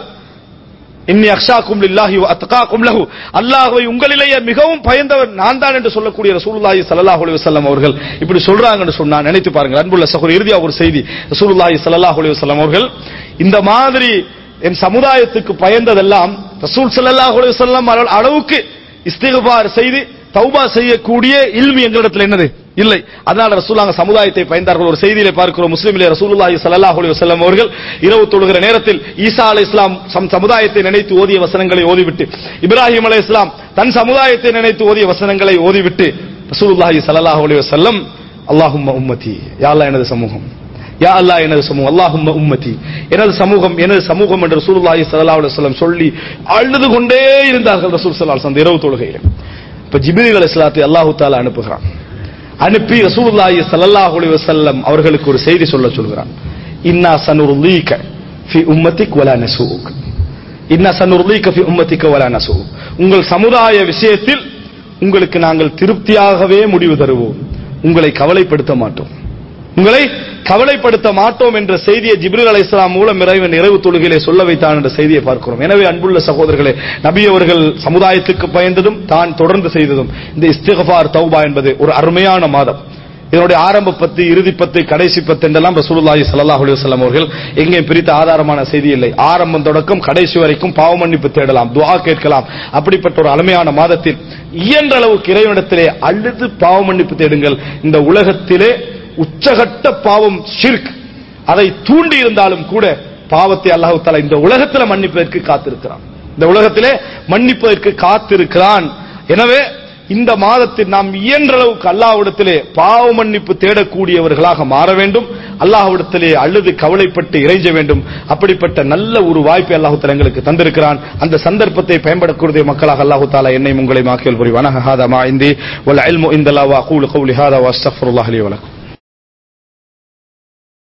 இன்னி அக்ஷாக்கும் லில்லாஹி வ அத்காக்கும் லஹு அல்லாஹ்வை உங்களிலேயே மிகவும் பயந்தவர் நான் தான் என்று சொல்லக்கூடிய ரசூலுல்லாஹி ஸல்லல்லாஹு அலைஹி வஸல்லம் அவர்கள் இப்படி சொல்றாங்கன்னு சொன்னா நினைத்து பாருங்க அன்புள்ள சகோதரி இறுதியா ஒரு செய்தி ரசூலுல்லாஹி ஸல்லல்லாஹு அலைஹி வஸல்லம் அவர்கள் இந்த மாதிரி என் சமுதாயத்துக்கு பயந்ததெல்லாம் ரசூல் ஸல்லல்லாஹு அலைஹி வஸல்லம் அளவுக்கு இஸ்திக்பார் செய்து தௌபா செய்யக்கூடிய இல்மி எங்களிடத்தில் என்னது இல்லை அதனால ரசூலாங்க சமுதாயத்தை பயந்தார்கள் ஒரு செய்தியிலே பார்க்கிறோம் முஸ்லிமிலே ரசூலுல்லாஹி ஸல்லல்லாஹு அலைஹி வஸல்லம் அவர்கள் இரவு தொழுகிற நேரத்தில் ஈசா அலைஹிஸ்ஸலாம் சம் சமுதாயத்தை நினைத்து ஓதிய வசனங்களை ஓதிவிட்டு இப்ராஹிம் அலைஹிஸ்ஸலாம் தன் சமுதாயத்தை நினைத்து ஓதிய வசனங்களை ஓதிவிட்டு ரசூலுல்லாஹி ஸல்லல்லாஹு அலைஹி வஸல்லம் அல்லாஹும்ம உம்மதி யா அல்லாஹ் எனது சமூகம் யா அல்லாஹ் எனது சமூகம் அல்லாஹும்ம உம்மதி எனது சமூகம் எனது சமூகம் என்று ரசூலுல்லாஹி ஸல்லல்லாஹு அலைஹி வஸல்லம் சொல்லி அழுது கொண்டே இருந்தார்கள் ரசூல் ஸல்லல்லாஹு அலைஹி வஸல்லம் அந்த இரவு தொழுகையில் இப்ப ஜிப்ரீல் அலைஹிஸ்ஸலாத்தை அல்லாஹ் தஆலா அனுப்புகிறான் அனுப்பி ரசூலுல்லாஹி ஸல்லல்லாஹு அலைஹி வஸல்லம் அவர்களுக்கு ஒரு செய்தி சொல்ல சொல்கிறான் இன்னா சனுர்லீக ஃபி உம்மத்திக் வலா நசூக் இன்னா சனுர்லீக ஃபி உம்மத்திக வலா நசூக் உங்கள் சமுதாய விஷயத்தில் உங்களுக்கு நாங்கள் திருப்தியாகவே முடிவு தருவோம் உங்களை கவலைப்படுத்த மாட்டோம் உங்களை கவலைப்படுத்த மாட்டோம் என்ற செய்தியை ஜிப்ரீல் அலைஹிஸ்ஸலாம் மூலம் இறைவன் நிறைவு தொழுகையிலே சொல்ல வைத்தான் என்ற செய்தியை பார்க்கிறோம் எனவே அன்புள்ள சகோதரர்களே நபி அவர்கள் சமுதாயத்துக்கு பயந்ததும் தான் தொடர்ந்து செய்ததும் இந்த இஸ்திகஃபார் தௌபா என்பது ஒரு அருமையான மாதம் இதனுடைய ஆரம்ப பத்து இறுதி பத்து கடைசி பத்து என்றெல்லாம் ரசூலுல்லாஹி ஸல்லல்லாஹு அலைஹி வஸல்லம் அவர்கள் எங்கே பிரித்த ஆதாரமான செய்தி இல்லை ஆரம்பம் தொடக்கம் கடைசி வரைக்கும் பாவ மன்னிப்பு தேடலாம் துஆ கேட்கலாம் அப்படிப்பட்ட ஒரு அருமையான மாதத்தில் இயன்ற அளவுக்கு இறைவனிடத்திலே அழுது பாவ மன்னிப்பு தேடுங்கள் இந்த உலகத்திலே உச்சகட்ட பாவம் ஷிர்க் அதை தூண்டி இருந்தாலும் கூட பாவத்தை அல்லாஹு தாலா இந்த உலகத்தில் மன்னிப்பதற்கு காத்திருக்கிறான் இந்த உலகத்திலே மன்னிப்பதற்கு காத்திருக்கிறான் எனவே இந்த மாதத்தில் நாம் இயன்ற அளவுக்கு அல்லாஹ்விடத்திலே பாவ மன்னிப்பு தேடக்கூடியவர்களாக மாற வேண்டும் அல்லாஹ்விடத்திலே அழுது கவலைப்பட்டு இறைஞ்ச வேண்டும் அப்படிப்பட்ட நல்ல ஒரு வாய்ப்பை அல்லாஹு தாலா எங்களுக்கு தந்திருக்கிறான் அந்த சந்தர்ப்பத்தை பயன்படக்கூடிய மக்களாக அல்லாஹு தாலா என்னை உங்களை மாக்கியல் புரிவான ஹாதா மா இந்தி வல் இல்மு இந்தல்லா வ அகூலு கௌலி ஹாதா வ அஸ்தக்ஃபிருல்லாஹ் லி வ லக்கும்